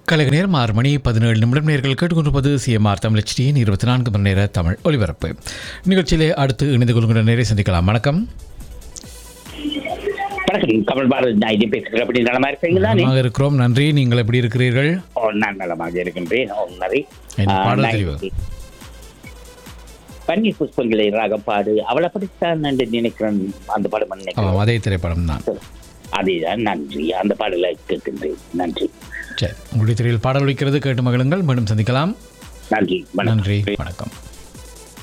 கலைக நேரம் ஆறு மணி பதினேழு நிமிடம் நேர்கள் கேட்டுக்கொண்டிருப்பது சிஎம்ஆர் தமிழ் HDயின் இருபத்தி நான்கு மணி நேர தமிழ் ஒலிபரப்பு நிகழ்ச்சியிலே அடுத்து இணைந்து கொள்கின்ற நேரை சந்திக்கலாம் வணக்கம் வணக்கம் கமல் பாரத் நான் இது பேசுகிறேன் அப்படி நலமா இருக்கீங்களா நீ? நலமாக இருக்கிறோம் நன்றி நீங்கள் எப்படி இருக்கிறீர்கள் ஓ நான் நலமாக இருக்கின்றேன் ஓ நன்றி என்ன ஆ, பாடல் நான் தெரிவு? இன்னைக்கு பன்னீர் புஷ்பங்களை ராகம் பாடு அவளை படித்தான் என்று நினைக்கிறேன் அந்த பாடம் ஆமாம் நினைக்கிறேன் அதே திரைப்படம் தான் அதேதான் நன்றி அந்த பாடலை கேட்கின்றேன் நன்றி சரி உங்களுடைய திரையில் பாடல் வைக்கிறது கேட்டு மகிழுங்கள் மீண்டும் சந்திக்கலாம் நன்றி வணக்கம் நன்றி வணக்கம்